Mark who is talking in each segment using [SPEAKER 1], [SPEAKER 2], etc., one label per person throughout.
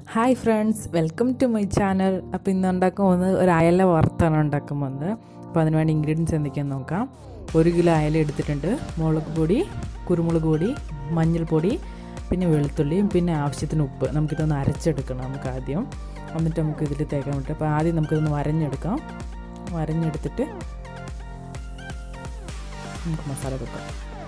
[SPEAKER 1] hi friends welcome to my channel അപ്പോൾ ഇന്ന് ഉണ്ടാക്കാൻ പോകുന്നത് ഒരു അയല വറുത്താണ് ഉണ്ടാക്കാൻ പോകുന്നത് അപ്പോൾ അതിന് വേണ്ടി ഇൻഗ്രീഡിയൻസ് എന്തൊക്കെയാണെന്ന് നോക്കാം ഒരു കിലോ അയല എടുത്തിട്ടുണ്ട് മുളക് പൊടി കുരുമുളക് പൊടി മഞ്ഞൾപ്പൊടി പിന്നെ വെളുത്തുള്ളിയും പിന്നെ ആവശ്യത്തിന് ഉപ്പ് നമുക്കിതൊന്ന് അരച്ചെടുക്കണം നമുക്ക് ആദ്യം എന്നിട്ട് നമുക്ക് ഇതിൽ തേക്കാൻ പറ്റും അപ്പോൾ ആദ്യം നമുക്കിതൊന്ന് വരഞ്ഞെടുക്കാം വരഞ്ഞെടുത്തിട്ട് നമുക്ക് മസാല വെക്കാം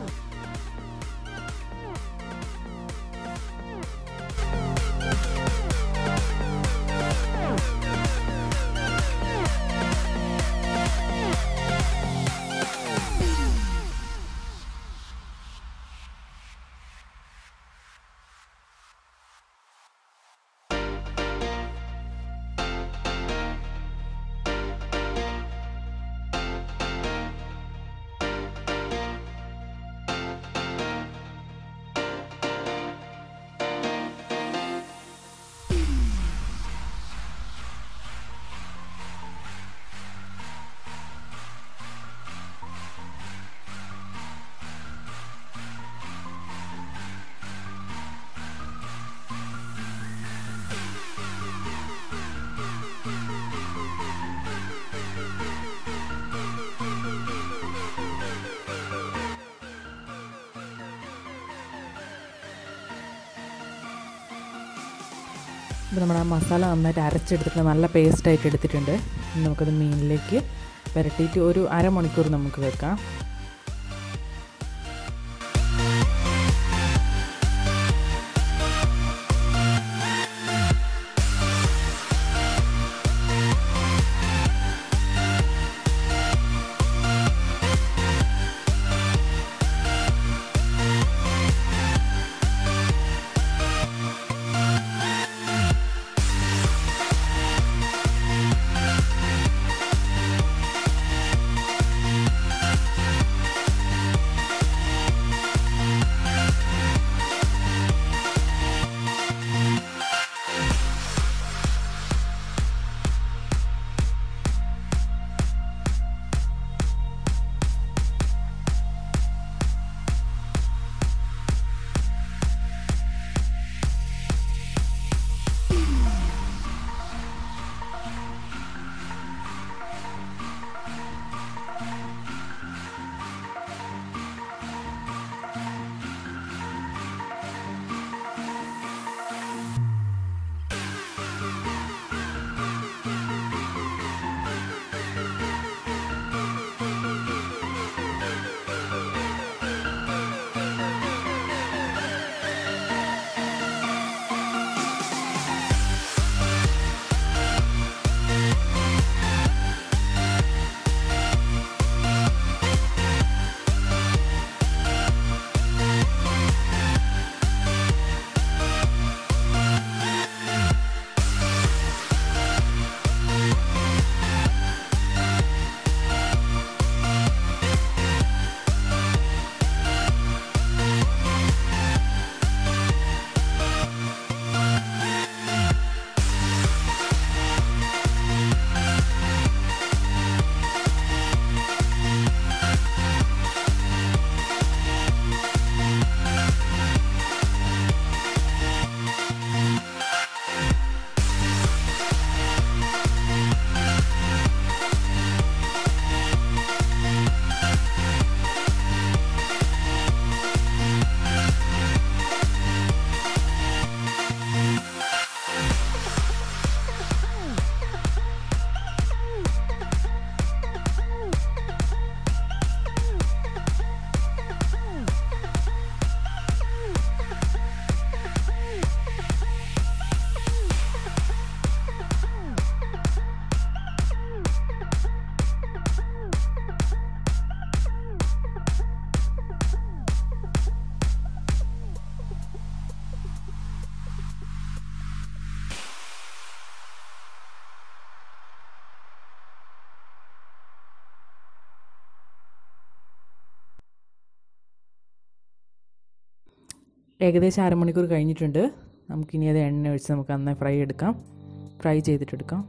[SPEAKER 1] ഇപ്പോൾ നമ്മുടെ ആ മസാല നന്നായിട്ട് അരച്ചെടുത്തിട്ട് നല്ല പേസ്റ്റായിട്ട് എടുത്തിട്ടുണ്ട് ഇനി നമുക്കത് മീനിലേക്ക് പുരട്ടിയിട്ട് ഒരു അരമണിക്കൂർ നമുക്ക് വെക്കാം ഏകദേശം അരമണിക്കൂർ കഴിഞ്ഞിട്ടുണ്ട് നമുക്കിനി അത് എണ്ണ ഒഴിച്ച് നമുക്ക് നന്നായി ഫ്രൈ എടുക്കാം ഫ്രൈ ചെയ്തിട്ടെടുക്കാം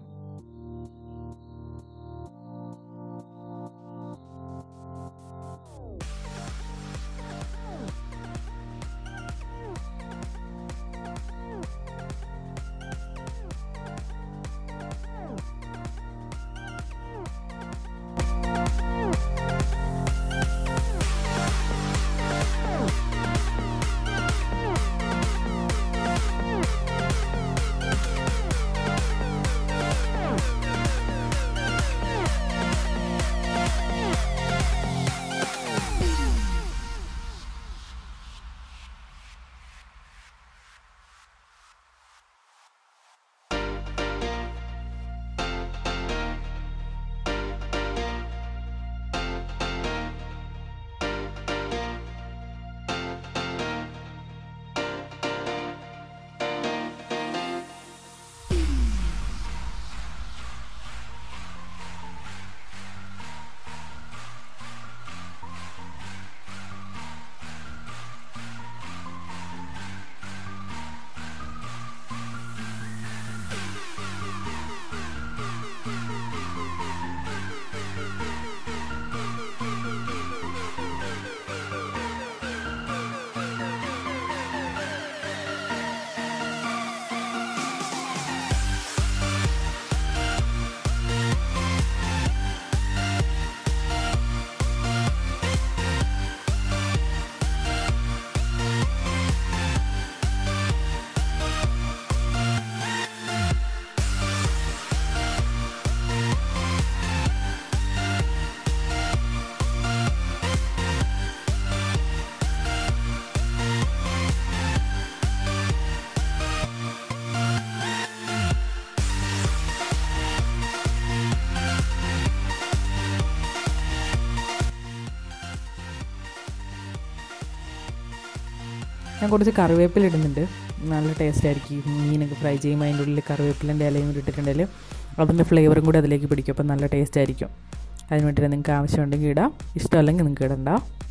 [SPEAKER 1] ഞാൻ കുറച്ച് കറിവേപ്പില ഇടുന്നുണ്ട് നല്ല ടേസ്റ്റ് ആയിരിക്കും ഈ മീനൊക്കെ ഫ്രൈ ചെയ്യുമ്പോൾ അതിൻ്റെ ഉള്ളിൽ കറിവേപ്പിലൻ്റെ ഇലയും കൂടി ഇട്ടിട്ടുണ്ടെങ്കിൽ അതിൻ്റെ ഫ്ലേവറും കൂടി അതിലേക്ക് പിടിക്കും അപ്പോൾ നല്ല ടേസ്റ്റ് ആയിരിക്കും അതിന് വേണ്ടിയിട്ട് നിങ്ങൾക്ക് ആവശ്യമുണ്ടെങ്കിൽ ഇടാം ഇഷ്ടമല്ലെങ്കിൽ നിങ്ങൾക്ക് ഇടണ്ട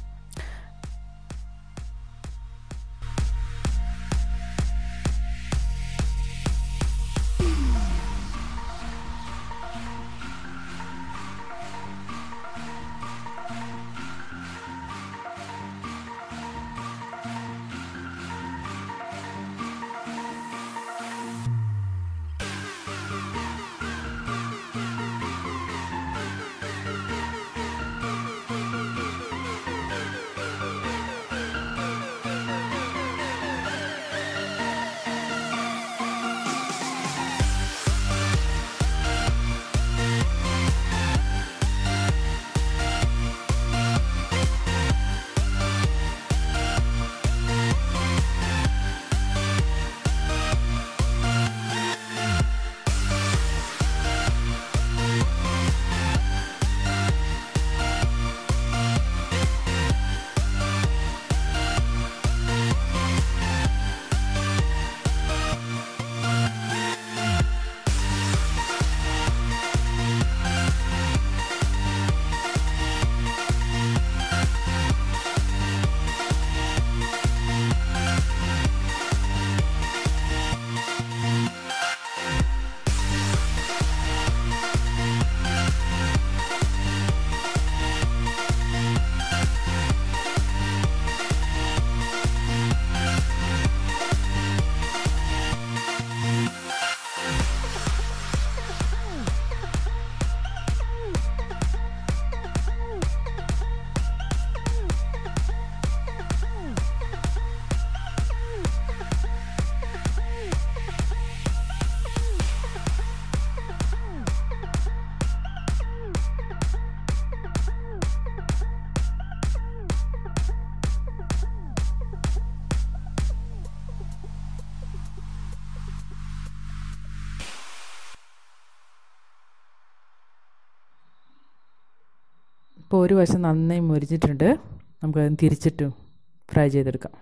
[SPEAKER 1] ഇപ്പോൾ ഒരു വശം നന്നായി മുരിച്ചിട്ടുണ്ട് നമുക്കത് തിരിച്ചിട്ട് ഫ്രൈ ചെയ്തെടുക്കാം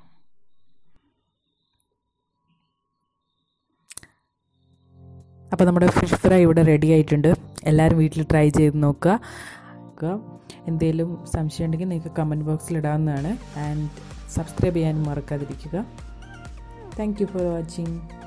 [SPEAKER 1] അപ്പോൾ നമ്മുടെ ഫിഷ് ഫ്രൈ ഇവിടെ റെഡി ആയിട്ടുണ്ട് എല്ലാവരും വീട്ടിൽ ട്രൈ ചെയ്ത് നോക്കുക എന്തെങ്കിലും സംശയം ഉണ്ടെങ്കിൽ നിങ്ങൾക്ക് കമൻറ്റ് ബോക്സിൽ ഇടാവുന്നതാണ് ആൻഡ് സബ്സ്ക്രൈബ് ചെയ്യാനും മറക്കാതിരിക്കുക താങ്ക് യു ഫോർ വാച്ചിങ്